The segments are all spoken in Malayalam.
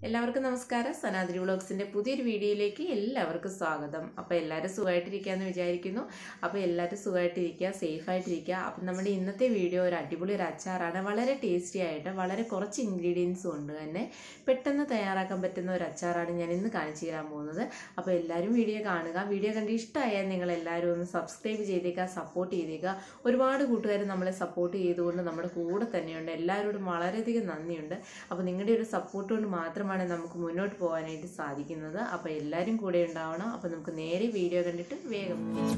എല്ലാവർക്കും നമസ്കാരം സനാതിരി വ്ളോഗ്സിൻ്റെ പുതിയൊരു വീഡിയോയിലേക്ക് എല്ലാവർക്കും സ്വാഗതം അപ്പോൾ എല്ലാവരും സുഖമായിട്ടിരിക്കുകയെന്ന് വിചാരിക്കുന്നു അപ്പോൾ എല്ലാവരും സുഖമായിട്ടിരിക്കുക സേഫായിട്ടിരിക്കുക അപ്പം നമ്മുടെ ഇന്നത്തെ വീഡിയോ ഒരു അടിപൊളി ഒരു അച്ചാറാണ് വളരെ ടേസ്റ്റി ആയിട്ട് വളരെ കുറച്ച് ഇൻഗ്രീഡിയൻസ് കൊണ്ട് തന്നെ പെട്ടെന്ന് തയ്യാറാക്കാൻ പറ്റുന്ന ഒരു അച്ചാറാണ് ഞാൻ ഇന്ന് കാണിച്ചു തരാൻ പോകുന്നത് അപ്പോൾ എല്ലാവരും വീഡിയോ കാണുക വീഡിയോ കണ്ട് ഇഷ്ടമായാൽ നിങ്ങൾ എല്ലാവരും ഒന്ന് സബ്സ്ക്രൈബ് ചെയ്തേക്കുക സപ്പോർട്ട് ചെയ്തേക്കുക ഒരുപാട് കൂട്ടുകാർ നമ്മളെ സപ്പോർട്ട് ചെയ്തുകൊണ്ട് നമ്മുടെ കൂടെ തന്നെയുണ്ട് എല്ലാവരോടും വളരെയധികം നന്ദിയുണ്ട് അപ്പോൾ നിങ്ങളുടെ ഒരു സപ്പോർട്ട് കൊണ്ട് മാത്രമാണ് നമുക്ക് മുന്നോട്ട് പോകാനായിട്ട് സാധിക്കുന്നത് അപ്പോൾ എല്ലാവരും കൂടെ ഉണ്ടാവണം അപ്പോൾ നമുക്ക് നേരെ വീഡിയോ കണ്ടിട്ട് വേഗം പോകാം.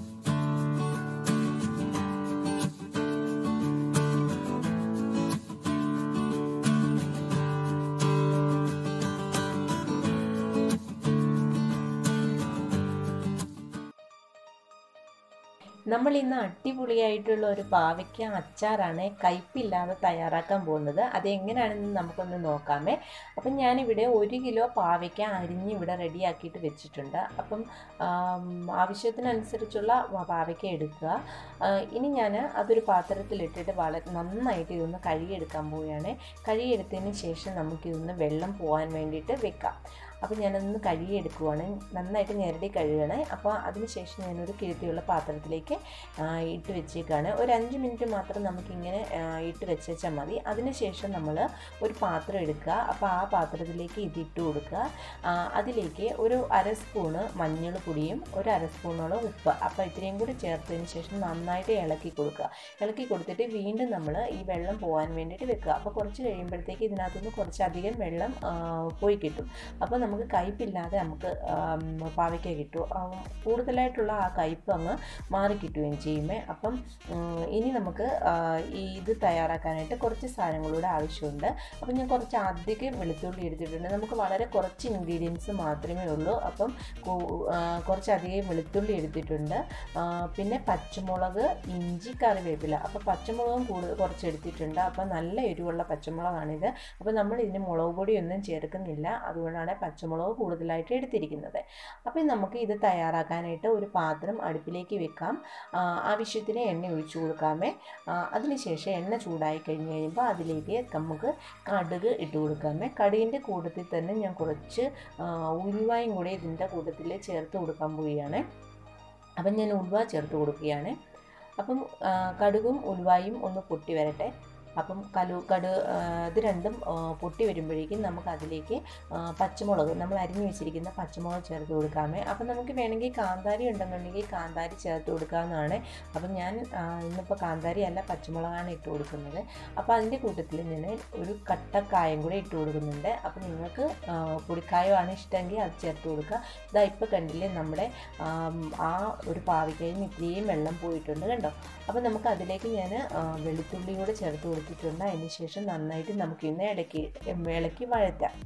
നമ്മൾ ഇന്ന് അടിപൊളിയായിട്ടുള്ള ഒരു പാവയ്ക്ക അച്ചാറാണ് കയ്പില്ലാതെ തയ്യാറാക്കാൻ പോകുന്നത് അത് എങ്ങനെയാണെന്ന് നമുക്കൊന്ന് നോക്കാമേ അപ്പം ഞാനിവിടെ ഒരു കിലോ പാവയ്ക്ക അരിഞ്ഞ് ഇവിടെ റെഡിയാക്കിയിട്ട് വെച്ചിട്ടുണ്ട് അപ്പം ആം, ആവശ്യത്തിനനുസരിച്ചുള്ള വ- പാവയ്ക്ക എടുക്കുക ആ, ഇനി ഞാൻ അതൊരു പാത്രത്തിലിട്ടിട്ട് വളരെ നന്നായിട്ട് ഇതൊന്ന് കഴുകിയെടുക്കാൻ പോവുകയാണ് കഴുകിയെടുത്തതിന് ശേഷം നമുക്കിതൊന്ന് വെള്ളം പോകാൻ വേണ്ടിയിട്ട് വെക്കാം അപ്പോൾ ഞാനൊന്ന് കഴുകിയെടുക്കുവാണ് നന്നായിട്ട് ഞെരടി കഴുകണേ അപ്പോൾ അതിനുശേഷം ഞാനൊരു കിഴുത്തിയുള്ള പാത്രത്തിലേക്ക് ആ, ഇട്ട് വെച്ചേക്കാണ് ഒരു അഞ്ച് മിനിറ്റ് മാത്രം നമുക്കിങ്ങനെ ആ, ഇട്ട് വെച്ചാൽ മതി അതിനുശേഷം നമ്മൾ ഒരു പാത്രം എടുക്കുക അപ്പോൾ ആ പാത്രത്തിലേക്ക് ഇത് ഇട്ട് കൊടുക്കുക ആ, അതിലേക്ക് ഒരു അര സ്പൂണ് മഞ്ഞൾ പൊടിയും ഒരു അര സ്പൂണോളം ഉപ്പ് അപ്പോൾ ഇത്രയും കൂടി ചേർത്തതിന് ശേഷം നന്നായിട്ട് ഇളക്കി കൊടുക്കുക ഇളക്കി കൊടുത്തിട്ട് വീണ്ടും നമ്മൾ ഈ വെള്ളം പോകാൻ വേണ്ടിയിട്ട് വെക്കുക അപ്പോൾ കുറച്ച് കഴിയുമ്പോഴത്തേക്ക് ഇതിനകത്തുനിന്ന് കുറച്ചധികം വെള്ളം ആ, പോയി കിട്ടും അപ്പോൾ നമുക്ക് കയ്പില്ലാതെ നമുക്ക് ആം, പാവയ്ക്ക കിട്ടും ആ, കൂടുതലായിട്ടുള്ള ആ കയ്പ് അങ്ങ് മാറി കിട്ടുകയും ചെയ്യുമേ അപ്പം ഉം, ഇനി നമുക്ക് ആ, ഈ ഇത് തയ്യാറാക്കാനായിട്ട് കുറച്ച് സാധനങ്ങളുടെ ആവശ്യമുണ്ട് അപ്പം ഞാൻ കുറച്ച് അധികം വെളുത്തുള്ളി എടുത്തിട്ടുണ്ട് നമുക്ക് വളരെ കുറച്ച് ഇൻഗ്രീഡിയൻസ് മാത്രമേ ഉള്ളൂ അപ്പം കു- ആ, കുറച്ചധികം വെളുത്തുള്ളി എടുത്തിട്ടുണ്ട് ആ, പിന്നെ പച്ചമുളക് ഇഞ്ചി കറിവേപ്പില അപ്പോൾ പച്ചമുളകും കൂടുതൽ കുറച്ച് എടുത്തിട്ടുണ്ട് അപ്പോൾ നല്ല എരിവുള്ള പച്ചമുളകാണിത് അപ്പോൾ നമ്മൾ ഇതിന് മുളക് പൊടിയൊന്നും ചേർക്കുന്നില്ല അതുകൊണ്ടാണ് പച്ചമുളക് കൂടുതലായിട്ട് എടുത്തിരിക്കുന്നത് അപ്പോൾ നമുക്ക് ഇത് തയ്യാറാക്കാനായിട്ട് ഒരു പാത്രം അടുപ്പിലേക്ക് വെക്കാം ആ, ആവശ്യത്തിന് എണ്ണ ഒഴിച്ചു കൊടുക്കാമേ ആ, അതിനുശേഷം എണ്ണ ചൂടായി കഴിഞ്ഞ് കഴിയുമ്പോൾ അതിലേക്ക് നമുക്ക് കടുക് ഇട്ട് കൊടുക്കാമേ കടുകിൻ്റെ കൂട്ടത്തിൽ തന്നെ ഞാൻ കുറച്ച് ആ, ഉലുവായും കൂടി ഇതിൻ്റെ കൂട്ടത്തിൽ ചേർത്ത് കൊടുക്കാൻ പോവുകയാണ് അപ്പം ഞാൻ ഉലുവ ചേർത്ത് കൊടുക്കുകയാണ് അപ്പം ആ, കടുകും ഉലുവായും ഒന്ന് പൊട്ടി വരട്ടെ അപ്പം കലു കടു ആ, ഇത് രണ്ടും ആ, പൊട്ടി വരുമ്പോഴേക്കും നമുക്ക് അതിലേക്ക് ആ, പച്ചമുളക് നമ്മൾ അരിഞ്ഞു വെച്ചിരിക്കുന്ന പച്ചമുളക് ചേർത്ത് കൊടുക്കാമേ അപ്പം നമുക്ക് വേണമെങ്കിൽ കാന്താരി ഉണ്ടെന്നുണ്ടെങ്കിൽ കാന്താരി ചേർത്ത് കൊടുക്കാവുന്നതാണ് അപ്പം ഞാൻ ആ, ഇന്നിപ്പോൾ കാന്താരി അല്ല പച്ചമുളകാണ് ഇട്ട് കൊടുക്കുന്നത് അപ്പോൾ അതിൻ്റെ കൂട്ടത്തിൽ ഞാൻ ഒരു കട്ടക്കായം കൂടെ ഇട്ട് കൊടുക്കുന്നുണ്ട് അപ്പം നിങ്ങൾക്ക് ആ, പൊടിക്കായമാണ് ഇഷ്ടമെങ്കിൽ അത് ചേർത്ത് കൊടുക്കുക ഇതാ ഇപ്പോൾ കണ്ടില്ലേ നമ്മുടെ ആം, ആ ഒരു പാവയ്ക്കയിൽ നിന്ന് ഇത്രയും വെള്ളം പോയിട്ടുണ്ട് കണ്ടോ അപ്പോൾ നമുക്ക് അതിലേക്ക് ഞാൻ വെളുത്തുള്ളി കൂടെ ചേർത്ത് കൊടുത്തിട്ടുണ്ട് അതിന് ശേഷം നന്നായിട്ട് നമുക്കിന്ന് ഇടയ്ക്ക് ഇളക്കി വഴറ്റാം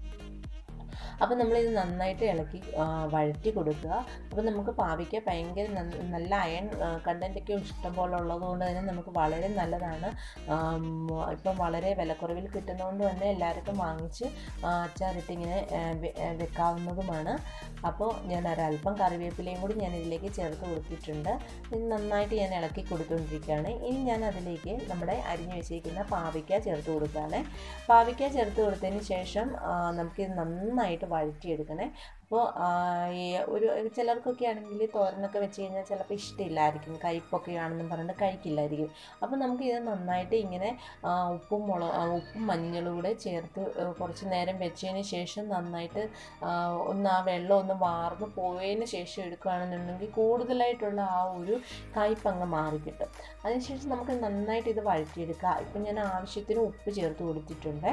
അപ്പോൾ നമ്മളിത് നന്നായിട്ട് ഇളക്കി ആ, വഴറ്റി കൊടുക്കുക അപ്പോൾ നമുക്ക് പാവയ്ക്ക ഭയങ്കര നന്ന- നല്ല അയൺ കണ്ടൻറ്റൊക്കെ ഇഷ്ടം പോലെ ഉള്ളതുകൊണ്ട് തന്നെ നമുക്ക് വളരെ നല്ലതാണ് ആം, ഇപ്പം വളരെ വിലക്കുറവിൽ കിട്ടുന്നതുകൊണ്ട് തന്നെ എല്ലാവർക്കും വാങ്ങിച്ച് ആ, അച്ചാറിട്ട് ഇങ്ങനെ ആ, വെ- ആ, വെക്കാവുന്നതുമാണ് അപ്പോൾ ഞാൻ ഒരല്പം കറിവേപ്പിലയും കൂടി ഞാൻ ഇതിലേക്ക് ചേർത്ത് കൊടുത്തിട്ടുണ്ട് ഇത് നന്നായിട്ട് ഞാൻ ഇളക്കി കൊടുത്തുകൊണ്ടിരിക്കുകയാണ് ഇനി ഞാൻ അതിലേക്ക് നമ്മുടെ അരിഞ്ഞു വെച്ചിരിക്കുന്ന പാവയ്ക്ക ചേർത്ത് കൊടുക്കുകയാണ് പാവയ്ക്ക ചേർത്ത് കൊടുത്തതിന് ശേഷം ആ, നമുക്കിത് നന്നായിട്ട് വഴറ്റിയെടുക്കണേ അപ്പോൾ ഈ ഒരു ചിലർക്കൊക്കെ ആണെങ്കിൽ തോരനൊക്കെ വെച്ച് കഴിഞ്ഞാൽ ചിലപ്പോൾ ഇഷ്ടമില്ലായിരിക്കും കയ്പൊക്കെ ആണെന്നും പറഞ്ഞിട്ട് കഴിക്കില്ലായിരിക്കും അപ്പോൾ നമുക്ക് ഇത് നന്നായിട്ട് ഇങ്ങനെ ആ, ഉപ്പും മുളക് ആ, ഉപ്പും മഞ്ഞളും കൂടെ ചേർത്ത് ആ, കുറച്ച് നേരം വെച്ചതിന് ശേഷം നന്നായിട്ട് ആ, ഒന്ന് ആ വെള്ളം ഒന്ന് വാർന്ന് പോയതിന് ശേഷം എടുക്കുകയാണെന്നുണ്ടെങ്കിൽ കൂടുതലായിട്ടുള്ള ആ ഒരു കയ്പ് അങ്ങ് മാറിക്കിട്ടും അതിനുശേഷം നമുക്ക് നന്നായിട്ട് ഇത് വഴറ്റിയെടുക്കുക ഇപ്പം ഞാൻ ആവശ്യത്തിന് ഉപ്പ് ചേർത്ത് കൊടുത്തിട്ടുണ്ട്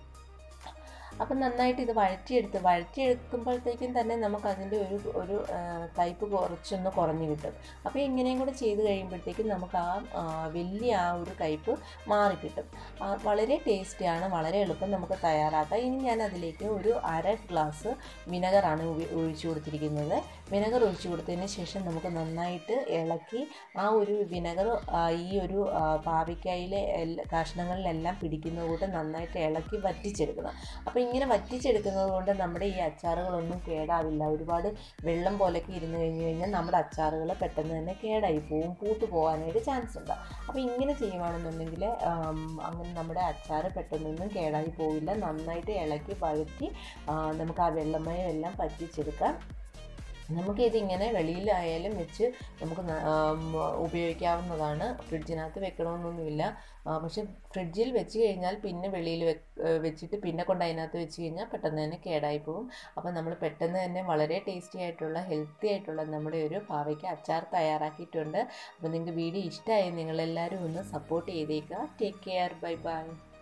അപ്പം നന്നായിട്ട് ഇത് വഴറ്റിയെടുത്ത് വഴറ്റിയെടുക്കുമ്പോഴത്തേക്കും തന്നെ നമുക്ക് അതിൻ്റെ ഒരു ഒരു ആ, കയ്പ് കുറച്ചൊന്ന് കുറഞ്ഞ് കിട്ടും അപ്പോൾ ഇങ്ങനെയും കൂടെ ചെയ്ത് കഴിയുമ്പോഴത്തേക്കും നമുക്ക് ആ ആ, വലിയ ആ ഒരു കയ്പ് മാറിക്കിട്ടും ആ, വളരെ ടേസ്റ്റിയാണ് വളരെ എളുപ്പം നമുക്ക് തയ്യാറാക്കാം ഇനി ഞാൻ അതിലേക്ക് ഒരു അര ഗ്ലാസ് വിനെഗറാണ് ഉപ- ഒഴിച്ചു കൊടുത്തിരിക്കുന്നത് വിനെഗർ ഒഴിച്ചു കൊടുത്തതിന് ശേഷം നമുക്ക് നന്നായിട്ട് ഇളക്കി ആ ഒരു വിനെഗർ ഈ ഒരു ആ, പാവയ്ക്കായിലെ എല്ലാ കഷ്ണങ്ങളിലെല്ലാം പിടിക്കുന്ന കൂട്ട് നന്നായിട്ട് ഇളക്കി വറ്റിച്ചെടുക്കണം അപ്പോൾ ഇങ്ങനെ വറ്റിച്ചെടുക്കുന്നത് കൊണ്ട് നമ്മുടെ ഈ അച്ചാറുകളൊന്നും കേടാവില്ല ഒരുപാട് വെള്ളം പോലെയൊക്കെ ഇരുന്ന് കഴിഞ്ഞ് കഴിഞ്ഞാൽ നമ്മുടെ അച്ചാറുകൾ പെട്ടെന്ന് തന്നെ കേടായി പോവും പൂത്തു പോകാനായിട്ട് ചാൻസ് ഉണ്ട് അപ്പോൾ ഇങ്ങനെ ചെയ്യുവാണെന്നുണ്ടെങ്കിൽ ആം, അങ്ങനെ നമ്മുടെ അച്ചാർ പെട്ടെന്നൊന്നും കേടായി പോവില്ല നന്നായിട്ട് ഇളക്കി വഴറ്റി ആ, നമുക്ക് ആ വെള്ളമയം എല്ലാം പറ്റിച്ചെടുക്കാം നമുക്കിതിങ്ങനെ വെളിയിലായാലും വെച്ച് നമുക്ക് ന- ആം, ഉപയോഗിക്കാവുന്നതാണ് ഫ്രിഡ്ജിനകത്ത് വെക്കണമെന്നൊന്നുമില്ല ആ, പക്ഷെ ഫ്രിഡ്ജിൽ വെച്ച് കഴിഞ്ഞാൽ പിന്നെ വെളിയിൽ വെച്ചിട്ട് പിന്നെ കൊണ്ട് അതിനകത്ത് വെച്ച് കഴിഞ്ഞാൽ പെട്ടെന്ന് തന്നെ കേടായി പോകും അപ്പോൾ നമ്മൾ പെട്ടെന്ന് തന്നെ വളരെ ടേസ്റ്റി ആയിട്ടുള്ള ഹെൽത്തി ആയിട്ടുള്ള നമ്മുടെ ഒരു പാവയ്ക്ക് അച്ചാർ തയ്യാറാക്കിയിട്ടുണ്ട് അപ്പോൾ നിങ്ങൾക്ക് വീഡിയോ ഇഷ്ടമായി നിങ്ങളെല്ലാവരും ഒന്ന് സപ്പോർട്ട് ചെയ്തേക്കുക ടേക്ക് കെയർ ബൈ ബൈ